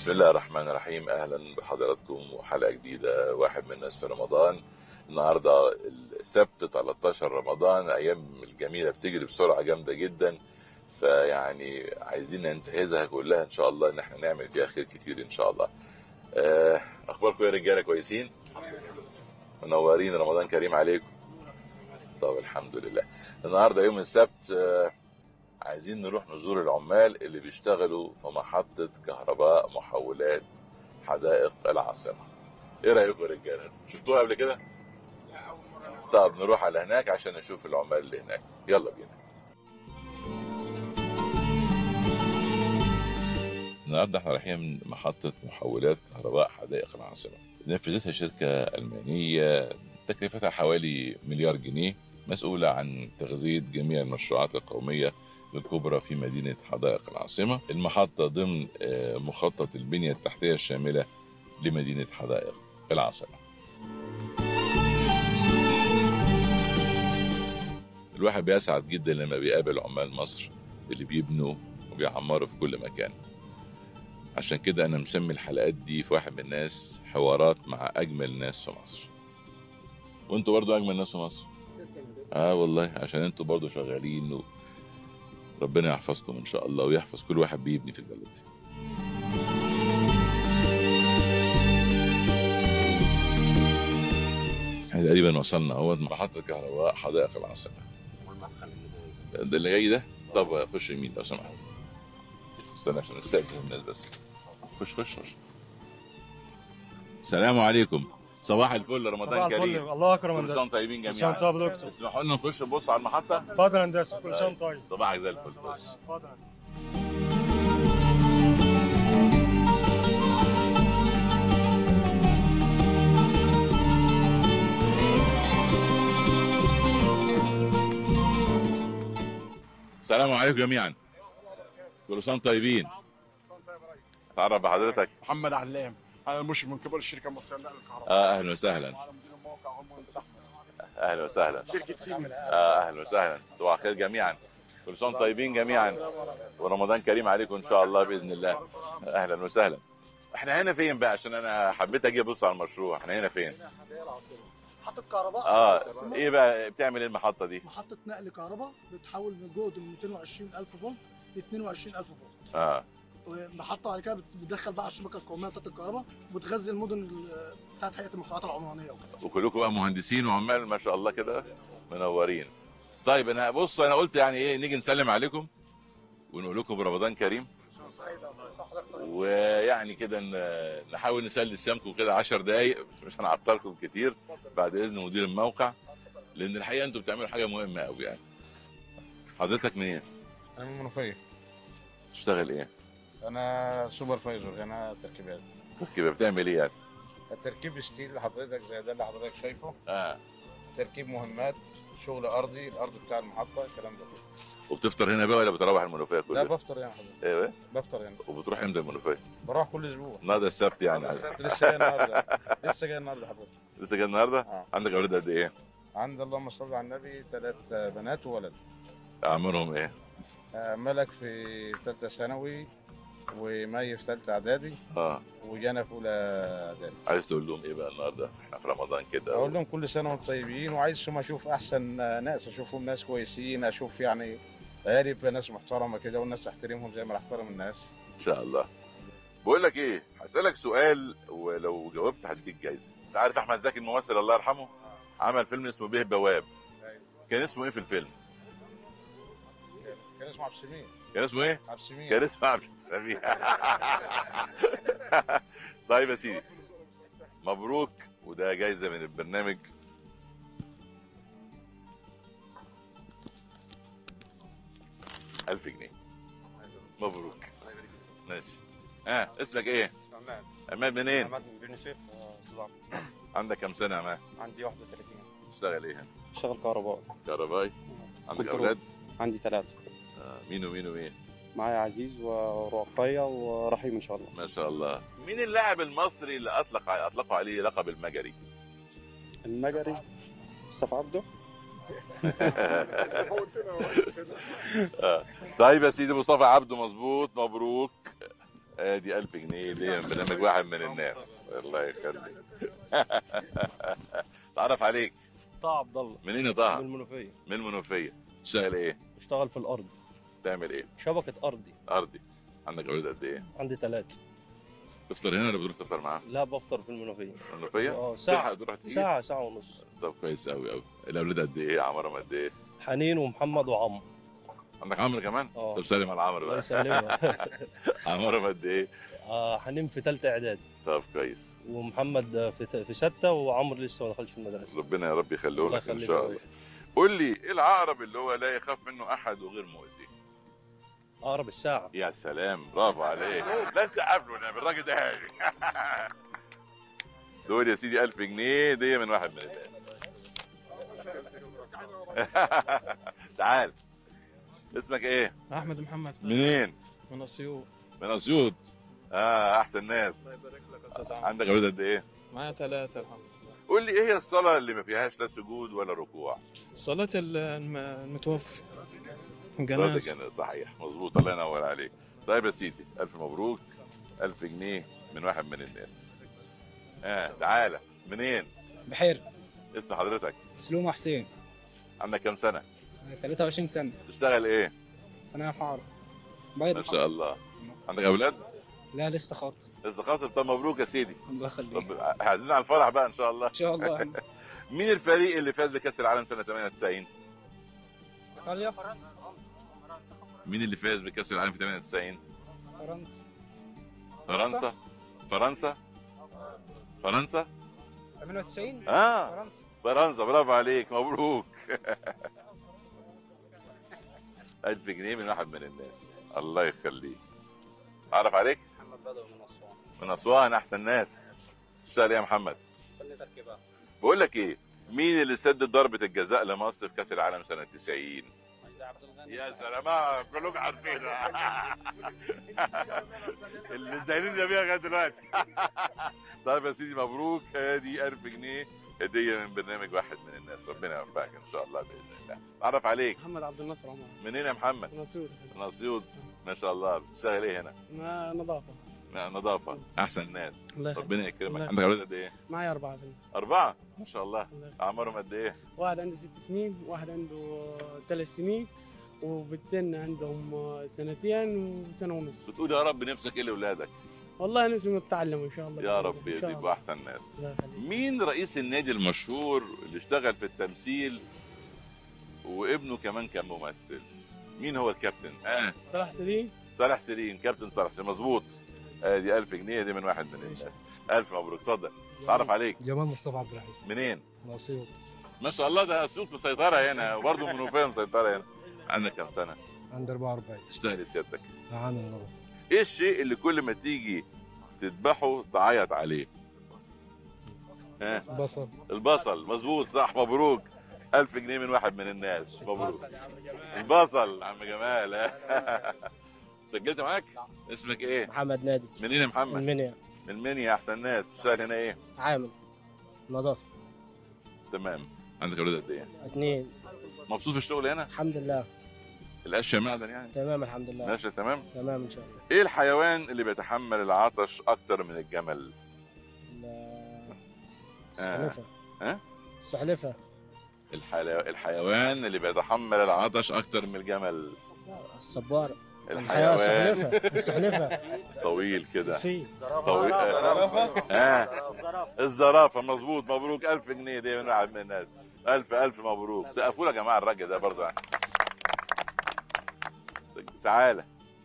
بسم الله الرحمن الرحيم اهلا بحضراتكم وحلقه جديده واحد من الناس في رمضان النهارده السبت 13 رمضان ايام الجميله بتجري بسرعه جامده جدا فيعني عايزين ننتهزها كلها ان شاء الله ان احنا نعمل فيها خير كتير ان شاء الله آه، اخباركم يا رجاله كويسين منورين رمضان كريم عليكم طب الحمد لله النهارده يوم السبت آه، عايزين نروح نزور العمال اللي بيشتغلوا في محطة كهرباء محولات حدائق العاصمة ايه رأيكم يا رجالة شفتوها قبل كده طب نروح على هناك عشان نشوف العمال اللي هناك يلا بينا النهارده احنا رايحين محطة محولات كهرباء حدائق العاصمة نفذتها شركة ألمانية تكلفتها حوالي مليار جنيه مسؤولة عن تغذية جميع المشروعات القومية الكبرى في مدينة حدائق العاصمة المحطة ضمن آه، مخطط البنية التحتية الشاملة لمدينة حدائق العاصمة الواحد بيسعد جدا لما بيقابل عمال مصر اللي بيبنوا وبيعمروا في كل مكان عشان كده أنا مسمي الحلقات دي في واحد من الناس حوارات مع أجمل ناس في مصر وانتوا برضو أجمل ناس في مصر اه والله عشان انتوا برضو شغالين و... ربنا يحفظكم ان شاء الله ويحفظ كل واحد بيبني في البلد احنا تقريبا وصلنا اهوت محطة كهرباء حدائق العاصمة والمدخل اللي جاي ده اللي جاي ده طب خش يمين لو سمحت استنى عشان استأذن الناس بس خش خش خش السلام عليكم صباح الفل رمضان صباح كريم الفل الله اكرم كل هندسه سنه وانتم طيبين كل سنه جميعا وانت طيب دكتور اسمحوا لنا نخش نبص على المحطة اتفضل هندسه كل سنه وانت طيب صباحك زي الفل خش اتفضل السلام عليكم جميعا كل سنه وانتم طيبين اتعرف بحضرتك محمد علام انا المشرف من قبل الشركه المصريه للنقل الكهرباء اه اهلا وسهلا على مدير الموقع هو المهندس احمد اهلا وسهلا شركه سيمنز اه اهلا وسهلا صباح الخير جميعا كل سنه وانتم طيبين جميعا ورمضان كريم عليكم ان شاء الله باذن الله اهلا وسهلا احنا هنا فين بقى عشان انا حبيت اجي ابص على المشروع احنا هنا فين محطة كهرباء اه ايه بقى بتعمل ايه المحطه دي محطة نقل كهرباء بتحول من جهد من 220 ألف فولت ل 22 ألف فولت اه ومحطة بعد كده بتدخل بقى على الشبكة القومية بتاعت الكهرباء وبتغذي المدن ال- بتاعت هيئة المجتمعات العمرانية وكده وكلكم بقى مهندسين وعمال ما شاء الله كده منورين طيب انا بص انا قلت يعني ايه نيجي نسلم عليكم ونقول لكم برمضان كريم ويعني كده ن- نحاول نسلي صيامكم كده 10 دقايق مش هنعطلكم كتير بعد اذن مدير الموقع لان الحقيقه انتوا بتعملوا حاجه مهمه قوي يعني حضرتك منين؟ انا من المنوفيه تشتغل ايه؟ انا سوبرفايزر انا تركيبات كده بتعمل ايه يعني؟ التركيب ستيل لحضرتك زي ده اللي حضرتك شايفه اه تركيب مهمات شغل ارضي الارض بتاع المحطه الكلام ده كله وبتفطر هنا بقى ولا بتروح المنوفيه لا كلها؟ بفطر يعني حضرتك ايوه بفطر يعني وبتروح امتى المنوفيه؟ بروح كل اسبوع النهارده السبت يعني لسه جاي النهارده لسه جاي النهارده حضرتك لسه جاي النهارده؟ اه عندك اولاد قد ايه؟ عند اللهم صل على النبي ثلاث بنات وولد اعمارهم ايه؟ آه، ملك في ثالثه ثانوي ومي في ثالثه اعدادي اه وجانا في اولى اعدادي عايز تقول لهم ايه بقى النهارده احنا في رمضان كده اقول لهم كل سنه وانتم طيبين وعايزهم اشوف احسن ناس اشوفهم ناس كويسين اشوف يعني عيالي يبقى ناس محترمه كده والناس تحترمهم زي ما أنا احترم الناس ان شاء الله بقول لك ايه هسالك سؤال ولو جاوبت هديك جايزه انت عارف احمد زكي الممثل الله يرحمه عمل فيلم اسمه به بواب كان اسمه ايه في الفيلم كان اسمه عبد السميع كان اسمه ايه عبد السميع كان اسمه عبد السميع طيب يا سيدي مبروك وده جايزه من البرنامج ألف جنيه مبروك ماشي ها آه. اسمك ايه عماد عماد منين عماد من بني سويف آه، استاذ عبد. عندك كم سنه يا عماد عندي 31 تشتغل ايه هنا اشتغل كهرباء كهربائي عندك كنترول. اولاد عندي ثلاثة آه. مين ومين ومين معايا عزيز ورقية ورحيم ان شاء الله ما شاء الله مين اللاعب المصري اللي اطلق اطلقوا عليه لقب المجري المجري مصطفى عبده آه. طيب يا سيدي مصطفى عبده مظبوط مبروك ادي 1000 جنيه دي من برنامج واحد من الناس الله يخليك تعرف عليك طه عبد الله منين يا من طه؟ المنوفيه من المنوفيه تشتغل ايه؟ بشتغل في الارض تعمل ايه؟ شبكه ارضي ارضي عندك اولاد قد ايه؟ عندي ثلاثه تفطر هنا ولا بتروح تفطر معاه؟ لا بفطر في المنوفيه المنوفيه؟ اه ساعه تلحق تروح تيجي؟ ساعه ساعه ونص طب كويس قوي قوي الاولاد قد ايه؟ عمرهم قد ايه؟ حنين ومحمد وعمرو عندك عمرو كمان؟ اه طب سلم على عمرو الله بقى يسلمك عمرهم قد ايه؟ آه، حنين في ثالثه اعداد طب كويس ومحمد في في سته وعمرو لسه ما دخلش المدرسه ربنا يا رب يخليه الله لك ان يخليك شاء يا الله باشا. قول لي ايه العقرب اللي هو لا يخاف منه احد وغير مؤذي اقرب الساعه يا سلام برافو عليك لا سقف له نعم الراجل ده هادي دول يا سيدي 1000 جنيه دي من واحد من الناس تعال اسمك ايه احمد محمد منين من اسيوط من اسيوط اه احسن ناس الله يبارك لك يا استاذ عمرو عندك اولاد قد ايه معايا ثلاثة الحمد لله قول لي ايه هي الصلاه اللي ما فيهاش لا سجود ولا ركوع صلاة ال- الم- المتوفي صلاة الجنازة الجنازة صحيح مظبوط الله ينور عليك طيب يا سيدي ألف مبروك ألف جنيه من واحد من الناس اه تعالى منين بحير اسم حضرتك سلومة حسين عندك كام سنة 23 سنة تشتغل ايه ثانوية حارة ما بيض شاء الله عندك أولاد لا لسه خاطر لسه خاطب طب مبروك يا سيدي الله يخليك طب عايزين على الفرح بقى إن شاء الله ان شاء الله مين الفريق اللي فاز بكأس العالم سنة 98 ايطاليا مين اللي فاز بكأس العالم في 98 فرنسا فرنسا فرنسا فرنسا 98 اه فرنسا فرنسا برافو عليك مبروك ألف جنيه من واحد من الناس الله يخليك أعرف عليك محمد بدوي من اسوان من أسوان أحسن ناس تشتغل إيه يا محمد خلي تركيبات بقول لك إيه مين اللي سدد ضربة الجزاء لمصر في كأس العالم سنة 90 عبد الغني يا سلام آه، كلكم عارفينها اللي زايلين بيها لغايه دلوقتي طيب يا سيدي مبروك ادي 1000 جنيه هديه من برنامج واحد من الناس ربنا يوفقك ان شاء الله باذن الله اعرف عليك محمد عبد الناصر عمر منين يا محمد من اسيوط من اسيوط ما شاء الله بتشتغل ايه هنا ما نظافه نظافه احسن ناس الله يخليك ربنا يكرمك الله عندك اولاد قد ايه معي اربعه بنات اربعه ما شاء الله الله يخليك. اعمارهم قد ايه واحد عنده ست سنين واحد عنده ثلاث سنين وبنتين عندهم سنتين وسنه ونص بتقول يا رب نفسك ايه لاولادك والله نفسي نتعلم ان شاء الله يا بإذن رب الله. إن شاء يبقوا الله. احسن ناس الله يخليك مين رئيس النادي المشهور اللي اشتغل في التمثيل وابنه كمان كان ممثل مين هو الكابتن اه صلاح سليم صالح سليم كابتن صالح سليم مظبوط ادي 1000 جنيه دي من واحد من الناس الف مبروك اتفضل تعرف عليك جمال مصطفى عبد الرحيم منين من اسيوط ما شاء الله ده اسيوط مسيطره هنا وبرضه منوفيه مسيطره هنا عندك كام سنه عند 44 تشتغل سيادتك عامل نظافه ايه الشيء اللي كل ما تيجي تذبحه تعيط عليه ها بصل البصل مظبوط صح مبروك ألف جنيه من واحد من الناس مبروك البصل عم جمال ها. سجلت معاك اسمك ايه محمد نادي منين يا محمد منيا من منيا احسن ناس بتشتغل هنا ايه عامل نظافة تمام عندك اولاد قد ايه اثنين مبسوط في الشغل هنا الحمد لله الاشياء معدن يعني تمام الحمد لله ماشي تمام تمام ان شاء الله ايه الحيوان اللي بيتحمل العطش اكتر من الجمل ال- السحلفة ها؟ السحلفة الحيو... الحيوان اللي بيتحمل العطش اكتر من الجمل الصبارة الحياة الحيوان السحلفة السحلفة طويل كده في طويل ها الزرافه مظبوط مبروك 1000 جنيه دي من واحد من الناس ألف ألف مبروك سقفوا له يا جماعه الراجل ده برضه يعني. تعالى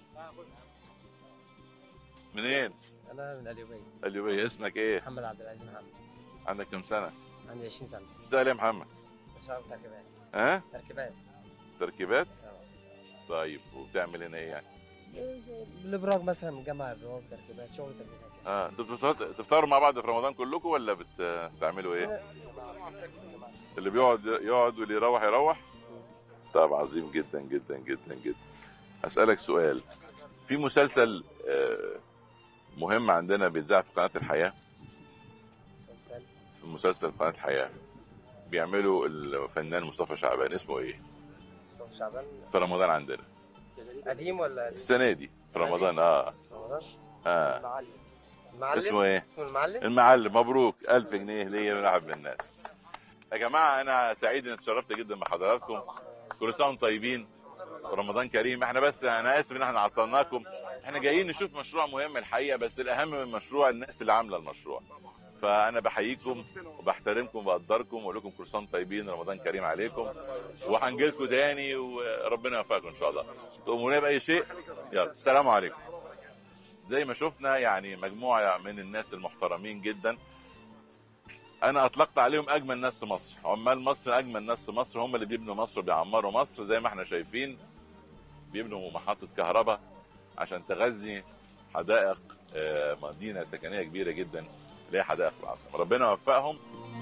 منين؟ انا من اليوبيه اليوبيه اسمك ايه؟ محمد عبد العزيز محمد عندك كم سنه؟ عندي 20 سنه تشتغل ايه يا محمد؟ بشتغل تركيبات ها؟ تركيبات تركيبات؟ طيب وبتعمل هنا ايه يعني؟ بالابراج مثلا من جامعه ابراج تركيبات شغل تركيبات يعني اه انتوا بتفطر- تفطروا مع بعض في رمضان كلكم ولا بت... بتعملوا ايه؟ اللي بيقعد يقعد واللي يروح يروح؟ طب عظيم جدا جدا جدا جدا اسالك سؤال في مسلسل آه، مهم عندنا بيذاع في قناه الحياه مسلسل في مسلسل قناه الحياه بيعملوا الفنان مصطفى شعبان اسمه ايه؟ مصطفى شعبان في رمضان عندنا قديم ولا السنه دي في رمضان اه رمضان اه المعلم المعلم اسمه ايه اسمه المعلم المعلم مبروك 1000 جنيه ليا من واحد من الناس يا جماعه انا سعيد اني اتشرفت جدا بحضراتكم كل سنه وانتم طيبين ورمضان كريم احنا بس انا اسف ان احنا عطلناكم احنا جايين نشوف مشروع مهم الحقيقه بس الاهم من المشروع الناس اللي عامله المشروع فانا بحييكم وبحترمكم وبقدركم واقول لكم كل سنه وانتم طيبين رمضان كريم عليكم وهنجي لكم تاني وربنا يوفقكم ان شاء الله تؤمروني باي شيء يلا السلام عليكم زي ما شفنا يعني مجموعه من الناس المحترمين جدا انا اطلقت عليهم اجمل ناس في مصر عمال مصر اجمل ناس في مصر هم اللي بيبنوا مصر وبيعمروا مصر زي ما احنا شايفين بيبنوا محطه كهرباء عشان تغذي حدائق آه، مدينه سكنيه كبيره جدا اللي هي حدائق العاصمه ربنا يوفقهم